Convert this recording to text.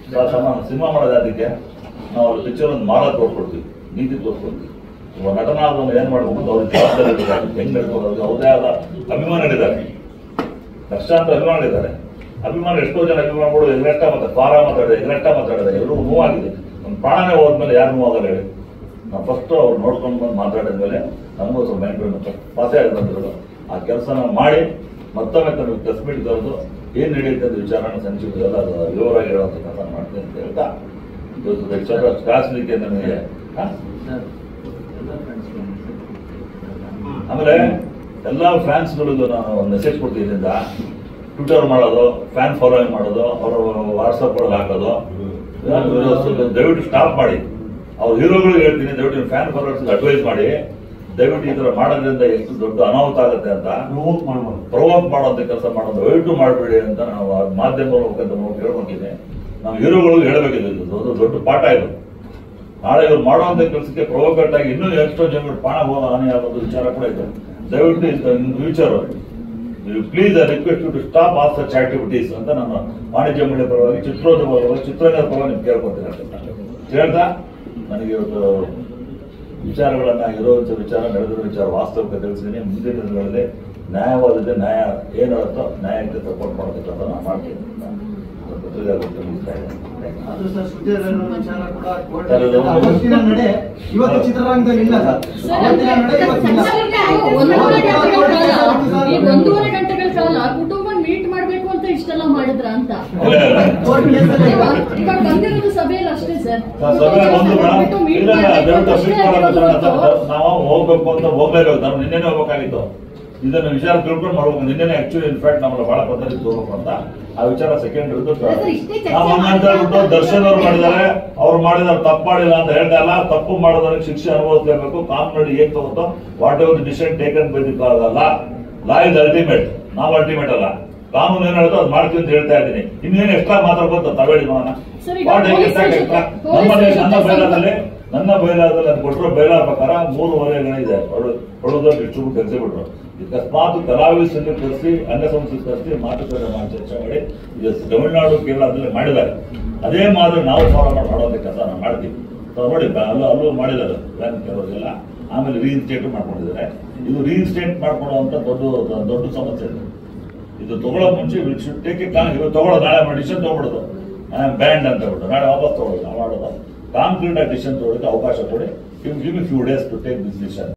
ಸಮಾನ ಸಿನಿಮಾ ಮಾಡೋದು ಅದಕ್ಕೆ ನಾವು ಅವ್ರ ಪಿಕ್ಚರ್ ಒಂದು ಮಾರ ತೋರ್ಸ್ಕೊಡ್ತೀವಿ ನೀತಿ ತೋರ್ಸ್ಕೊಡ್ತೀವಿ ಒಬ್ಬ ನಟನಾದವನು ಏನ್ ಮಾಡ್ಬೇಕು ಅಂತ ಅವ್ರಿಗೆ ಜವಾಬ್ದಾರಿ ಇದ್ದಾರೆ ಹೆಂಗ್ ನಡ್ಕೊಳ್ಳೋದು ಅವ್ರದೇ ಆದ ಅಭಿಮಾನಿಗಳಿದ್ದಾರೆ ಲಕ್ಷಾಂತರ ಅಭಿಮಾನಿಗಳಿದ್ದಾರೆ ಅಭಿಮಾನ ಎಷ್ಟೋ ಜನ ಅಭಿಮಾನಿಗಳು ಎಗ್ರೆಷ್ಟ ಮಾತಾಡ ಪಾರ ಮಾತಾಡಿದೆ ಎಗ್ರೆಷ್ಟ ಮಾತಾಡಿದೆ ಎಲ್ಲರೂ ನೋವಾಗಿದೆ ಒಂದು ಪ್ರಾಣನೇ ಹೋದ್ಮೇಲೆ ಯಾರು ನೋವಾಗಲ್ಲ ಹೇಳಿ ನಾವು ಫಸ್ಟ್ ಅವ್ರು ನೋಡ್ಕೊಂಡು ಬಂದು ಮಾತಾಡಿದ್ಮೇಲೆ ನಮಗೂ ಸ್ವಲ್ಪ ಮೈಂಡ್ ಪಾಸೆ ಆಗಿ ಬಂದಿರೋದು ಆ ಕೆಲಸನ ಮಾಡಿ ಮತ್ತೊಮ್ಮೆ ತನಗೆ ಪ್ರೆಸ್ ಮೀಟ್ ಕರೆದು ಏನ್ ನಡೆಯುತ್ತೆ ಅಂತ ವಿಚಾರನ ಸಂಚಿಕೆ ಎಲ್ಲ ಅದು ವಿವರವಾಗಿ ಹೇಳುವಂತ ಕೆಲಸ ಮಾಡ್ತೀನಿ ಅಂತ ಹೇಳ್ತಾ ಇವತ್ತು ಲೆಕ್ಚರ್ ಕಾಸ್ಲಿಕ್ಕೆ ನಮಗೆ ಹಾ? ಆಮೇಲೆ ಎಲ್ಲ ಫ್ಯಾನ್ಸ್ಗಳಿಗೂ ನಾನು ಒಂದು ಮೆಸೇಜ್ ಕೊಡ್ತೀನಿ ಇದರಿಂದ ಟ್ವಿಟರ್ ಮಾಡೋದು ಫ್ಯಾನ್ ಫಾಲೋಯಿಂಗ್ ಮಾಡೋದು ಅವರು ವಾಟ್ಸಪ್ ಒಳಗೆ ಹಾಕೋದು ಇದನ್ನ ದಯವಿಟ್ಟು ಸ್ಟಾಪ್ ಮಾಡಿ ಅವ್ರ ಹೀರೋಗಳಿಗೆ ಹೇಳ್ತೀನಿ ದಯವಿಟ್ಟು ಫ್ಯಾನ್ ಫಾಲೋವರ್ಸ್ ಅಡ್ವೈಸ್ ಮಾಡಿ ದಯವಿಟ್ಟು ಈ ತರ ಮಾಡೋದ್ರಿಂದ ಎಷ್ಟು ದೊಡ್ಡ ಅನಾಹುತ ಆಗುತ್ತೆ ಅಂತ ಪ್ರಮೋಟ್ ಮಾಡ್ಬಾರ್ದು ಪ್ರವೋಕ್ ಮಾಡೋಂಥ ಕೆಲಸ ಮಾಡೋದು ದಯವಿಟ್ಟು ಮಾಡಬೇಡಿ ಅಂತ ನಾವು ಆ ಮಾಧ್ಯಮ ಮುಖಾಂತರ ನಾವು ಕೇಳ್ಕೊಂಡಿದ್ದೀನಿ ನಾವು ಹೀರೋಗಳಿಗೆ ಹೇಳಬೇಕಿದೆ ಇದು ದೊಡ್ಡ ದೊಡ್ಡ ಪಾಠ ಇದು ನಾಳೆ ಇವ್ರು ಮಾಡುವಂತ ಕೆಲಸಕ್ಕೆ ಪ್ರವೋಕಟ್ ಆಗಿ ಇನ್ನೂ ಎಷ್ಟೋ ಜನಗಳು ಪ್ರಾಣ ಹೋಗ ಹಾನಿ ಆಗೋದು ವಿಚಾರ ಕೂಡ ಇದೆ ದಯವಿಟ್ಟು in future please I request to stop all such activities ಅಂತ ನಾನು ವಾಣಿಜ್ಯ ಮಂಡಳಿ ಪರವಾಗಿ ಚಿತ್ರೋದ್ಯಮ ಪರವಾಗಿ ಚಿತ್ರರಂಗದ ಪರವಾಗಿ ನಿಮ್ಗೆ ಕೇಳ್ಕೊತೀನಿ ಅಂತ ಹೇಳ್ತಾ ನನಗೆ ಇವತ್ತು ವಿಚಾರಗಳನ್ನ ಇರುವಂತ ವಿಚಾರ ನಡೆದಿರೋ ವಿಚಾರ ವಾಸ್ತವಿಕ ತಿಳಿಸಿದ್ದೀನಿ ಮುಂದಿನ ದಿನಗಳಲ್ಲಿ ನ್ಯಾಯವಾದದ್ದು ನ್ಯಾಯ ಏನು ಹೇಳುತ್ತೋ ನ್ಯಾಯಕ್ಕೆ ಸಪೋರ್ಟ್ ಮಾಡೋದಕ್ಕೆ ನಾನು ಮಾಡ್ತೀನಿ ಅಂತ ಪತ್ರಿಕಾಗೋಷ್ಠಿ ಮುಗಿಸ್ತಾ ಇದ್ದೀನಿ Thank you. ಅದು ಸರ್ ಸುದ್ದಿಯನ್ನು ವಿಚಾರ ಕೂಡ ಕೋರ್ಟ್ ಸರ್, ಅದು ಒಂದು- ಅವತ್ತಿನ ನಡೆ ಇವತ್ತು ಚಿತ್ರರಂಗದಲ್ಲಿ ಇಲ್ಲ ಸರ್ ಅವತ್ತಿನ ನಡೆ ಇವತ್ತಿಲ್ಲ ಒಂದೂವರೆ ಗಂಟೆಗಳ ಕಾಲ ಈಗ ಒಂದೂವರೆ ಗಂಟೆಗಳ ಕಾಲ ಕುಟುಂಬ ಮೀಟ್ ಮಾಡ್ಬೇಕು ಅಂತ ಇಷ್ಟೆಲ್ಲ ಮಾಡಿದ್ರ ಅಂತ ಇಲ್ಲ, ಇಲ್ಲ. ಕೋರ್ಟ್ ಕೇಸಲ್ಲಿ ಇವಾಗ ಇವಾಗ ಬಂದಿರೋದು ಸಭೆಯಲ್ಲಿ ಅಷ್ಟೇ ಸರ್ ಸರ್, ಸಭೆ ಒಂದು ಮೇಡಮ್ ಮೀಟ್ ಇಲ್ಲ ಇಲ್ಲ, ದಯವಿಟ್ಟು ಮಾಡ್ಬೇಕು ಮೀಟ್ ಮಾಡೋದು ಅಷ್ಟೇ ಅಂತ ಆಗಿರೋದು ನಾವು ಹೋಗ್ಬೇಕು ಅಂತ ಹೋಗ್ಲೇಬೇಕು ನಾವು ನಿನ್ನೆನೆ ಹೋಗ್ಬೇಕಾಗಿತ್ತು ಇದನ್ನ ವಿಚಾರ ತಿಳ್ಕೊಂಡು ಮಾಡ್ಬೇಕು ನಿನ್ನೆನೆ ಆಕ್ಚುಲಿ ಇನ್ಫ್ಯಾಕ್ಟ್ ನಮ್ಮನ್ನ ಬಹಳ ಪದ್ಧತಿ ಹೋಗ್ಬೇಕು ಅಂತ ಆ ವಿಚಾರ ಸೆಕೆಂಡ್ ಇರುತ್ತೆ ಸರ್, ಇಷ್ಟೇ ಚರ್ಚೆ ನಾವು ಹಂಗಂತ ಹೇಳ್ಬಿಟ್ಟು ದರ್ಶನ್ ಅವ್ರು ಮಾಡಿದ್ದಾರೆ ಅವ್ರು ಮಾಡಿದಾರೆ ತಪ್ಪು ಮಾಡಿಲ್ಲ ಅಂತ ಹೇಳ್ತಾ ಇಲ್ಲ ತಪ್ಪು ಮಾಡೋದಕ್ಕೆ ಶಿಕ್ಷೆ ಅನುಭವಿಸಲೇಬೇಕು ಕಾನೂನು ಏನ್ ತಗೋತೋ whatever decision taken by the law law is ultimate ನಾವು ಅಲ್ಟಿಮೇಟ್ ಅಲ್ಲ ಕಾನೂನು ಏನ್ ಹೇಳುತ್ತೋ ಅದು ಮಾಡ್ತೀವಿ ಅಂತ ಹೇಳ್ತಾ ಇದ್ದೀನಿ ಇನ್ನೇನು ಎಕ್ಸ್ಟ್ರಾ ಮಾತಾಡ್ಬೋದು ತಾವೇಳಿ ನೋಡೋಣ ಸರ್, ಈಗ ವಾಟ್ ಪೊಲೀಸ್ ಎಕ್ಸ್ಟ್ರಾ ಸ್ಟೇಷನ್- ನಮ್ಮ ಪೊಲೀಸ್ ನನ್ನ ಸ್ಟೇಷನ್ ಬೈಲಾದಲ್ಲಿ ನನ್ನ ಬೈಲಾದಲ್ಲಿ ಅದು ಕೊಟ್ಟಿರೋ ಬೈಲಾ ಪ್ರಕಾರ ಮೂರುವರೆ ಇದೆ ಹೊಡೆದ ಡಿಸ್ಟ್ರಿಬ್ಯೂಟ್ ಕಲಿಸಿಬಿಟ್ರು ಅಕಸ್ಮಾತ್ ಕಲಾವಿದ ಸಂಘ ಕರೆಸಿ ಅಂಗಸಂಸ್ಥೆ ಕರೆಸಿ ಮಾತುಕತೆ ಮಾಡಿ ಚರ್ಚೆ ಮಾಡಿ ಈಗ ತಮಿಳುನಾಡು ಕೇರಳದಲ್ಲಿ ಮಾಡಿದ್ದಾರೆ ಅದೇ ಮಾದರಿ ನಾವು ಫಾಲೋ ಮಾಡಿ ಮಾಡುವಂತ ಕೆಲಸ ನಾವು ಮಾಡ್ತೀವಿ ಸೊ ನೋಡಿ ಬ- ಅಲ್ಲೂ ಅಲ್ಲೂ ಮಾಡಿದ್ದಾರೆ ಬ್ಯಾಂಕ್ ಕೆಲವರಿಗೆಲ್ಲ ಆಮೇಲೆ ರೀಇನ್ಸ್ಟೇಟ್ ಮಾಡ್ಕೊಂಡಿದ್ದಾರೆ ಇದು ರೀಇನ್ಸ್ಟೇಟ್ ಮಾಡ್ಕೊಳ್ಳುವಂತ ದೊಡ್ಡ ದೊಡ್ಡ ಸಮಸ್ಯೆ ಇದೆ ಇದು ತಗೊಳ್ಳೋ ಮುಂಚೆ ಶುಡ್ ಟೇಕ್ ಇಟ್ ಇವತ್ತು ತಗೊಳ್ಳೋದು ನಾಳೆ ಮಾಡಿ ಡಿಸಿಷನ್ ತಗೊಬಿಡೋದು ಬ್ಯಾಂಡ್ ಅಂತ ಹೇಳ್ಬಿಟ್ಟು ನಾಳೆ ವಾಪಸ್ ತಗೊಳ್ಳೋದು ನಾವು ಮಾಡೋದು ಕಾಂಕ್ರೀಟ್ ಆಗಿ ಡಿಸಿಷನ್ ತಗೊಳ್ಳೋಕೆ ಅವಕಾಶ ಕೊಡಿ give give few days to take this decision